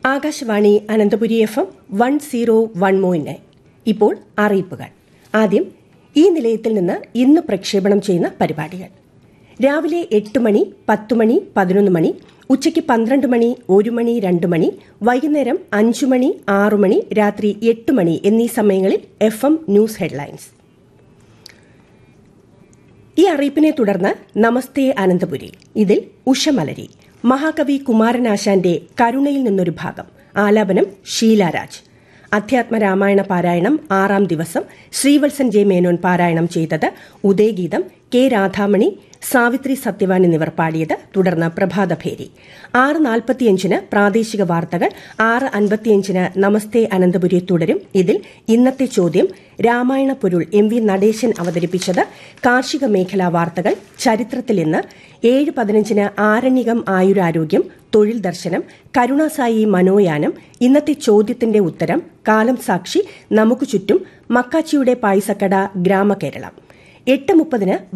Akashvani Ananthapuri F M one zero one മോയിന് ഇപ്പോൾ അറിയിപ്പുകൾ ആദ്യം ഈ നിലയത്തിൽ നിന്ന് ഇന്ന് പ്രക്ഷേപണം ചെയ്യുന്ന പരിപാടികൾ രാവിലെ എട്ട് മണി പത്ത് മണി പതിനൊന്ന് മണി ഉച്ചയ്ക്ക് പന്ത്രണ്ട് മണി ഒരു മണി രണ്ട് മണി വൈകുന്നേരം അഞ്ചു മണി ആറു മണി രാത്രി എട്ട് മണി എന്നീ സമയങ്ങളിൽ എഫ് എം ന്യൂസ് ഹെഡ്ലൈൻസ് ഈ അറിയിപ്പിനെ തുടർന്ന് നമസ്തേ അനന്തപുരി ഇതിൽ ഉഷമലരി മഹാകവി കുമാരനാശാന്റെ കരുണയിൽ നിന്നൊരു ഭാഗം ആലാപനം ഷീലാരാജ് അധ്യാത്മ രാമായണ പാരായണം ആറാം ദിവസം ശ്രീവത്സൻ ജെ മേനോൻ പാരായണം ചെയ്തത് ഉദയഗീതം കെ രാധാമണി സാവിത്രി സത്യവാൻ എന്നിവർ പാടിയത് തുടർന്ന് പ്രഭാതഭേരി ആറ് നാൽപ്പത്തിയഞ്ചിന് പ്രാദേശിക വാർത്തകൾ ആറ് അൻപത്തിയഞ്ചിന് നമസ്തേ അനന്തപുരി തുടരും ഇതിൽ ഇന്നത്തെ ചോദ്യം രാമായണ പൊരുൾ എം വി നടേശൻ അവതരിപ്പിച്ചത് കാർഷിക മേഖലാ വാർത്തകൾ ചരിത്രത്തിൽ ഇന്ന് ഏഴ് പതിനഞ്ചിന് ആരണ്യകം ആയുരാരോഗ്യം തൊഴിൽ ദർശനം കരുണാസായി മനോയാനം ഇന്നത്തെ ചോദ്യത്തിന്റെ ഉത്തരം കാലം സാക്ഷി നമുക്ക് ചുറ്റും മക്കാച്ചിയുടെ പായസക്കട ഗ്രാമകേരളം എട്ട് മുപ്പതിന്